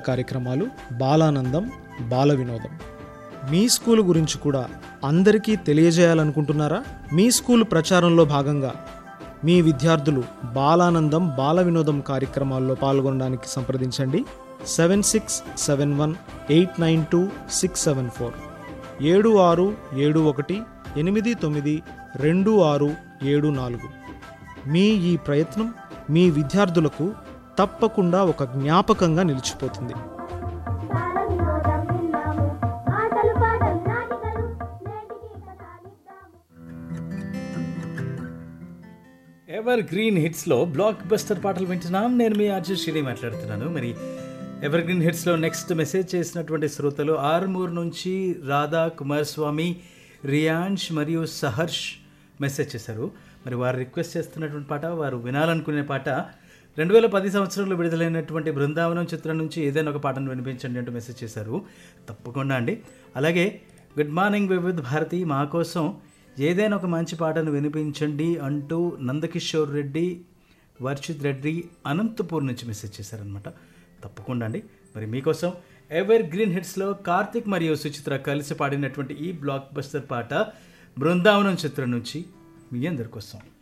కార్యక్రమాలు బాలానందం బాల వినోదం మీ స్కూల్ గురించి కూడా అందరికీ తెలియజేయాలనుకుంటున్నారా మీ స్కూల్ ప్రచారంలో భాగంగా మీ విద్యార్థులు బాలానందం బాల వినోదం కార్యక్రమాల్లో పాల్గొనడానికి సంప్రదించండి seven six seven one eight nine two six seven four ఏడు ఆరు ఏడు ఒకటి ఎనిమిది తొమ్మిది రెండు ఆరు ఏడు నాలుగు మీ ఈ ప్రయత్నం మీ విద్యార్థులకు తప్పకుండా ఒక జ్ఞాపకంగా నిలిచిపోతుంది బాల వినోదం విన్నాము ఆటలు పాటలు నాటికలు నేటికి కథ నిద్దాము ఎవర్ గ్రీన్ హిట్స్లో బ్లాక్ బస్టర్ పాటలు వింటున్నాం నేను మీ ఆర్జు శ్రీని మాట్లాడుతున్నాను మరి ఎవర్ గ్రీన్ హిట్స్లో నెక్స్ట్ మెసేజ్ చేసినటువంటి శ్రోతలు ఆర్మూర్ నుంచి రాధా కుమారస్వామి రియాన్ష్ మరియు సహర్ష్ మెసేజ్ చేశారు మరి వారు రిక్వెస్ట్ చేస్తున్నటువంటి పాట వారు వినాలనుకునే పాట రెండు వేల పది సంవత్సరంలో విడుదలైనటువంటి బృందావనం చిత్రం నుంచి ఏదైనా ఒక పాటను వినిపించండి అంటూ మెసేజ్ చేశారు తప్పకుండా అండి అలాగే గుడ్ మార్నింగ్ వివిధ్ భారతి మా కోసం ఏదైనా ఒక మంచి పాటను వినిపించండి అంటూ నందకిషోర్ రెడ్డి వర్షిత్ రెడ్డి అనంతపూర్ నుంచి మెసేజ్ చేశారనమాట తప్పకుండా అండి మరి మీకోసం ఎవర్ గ్రీన్ హిట్స్లో కార్తిక్ మరియు సుచిత్ర కలిసి పాడినటువంటి ఈ బ్లాక్ బస్టర్ పాట బృందావనం చిత్రం నుంచి మీ అందరి కోసం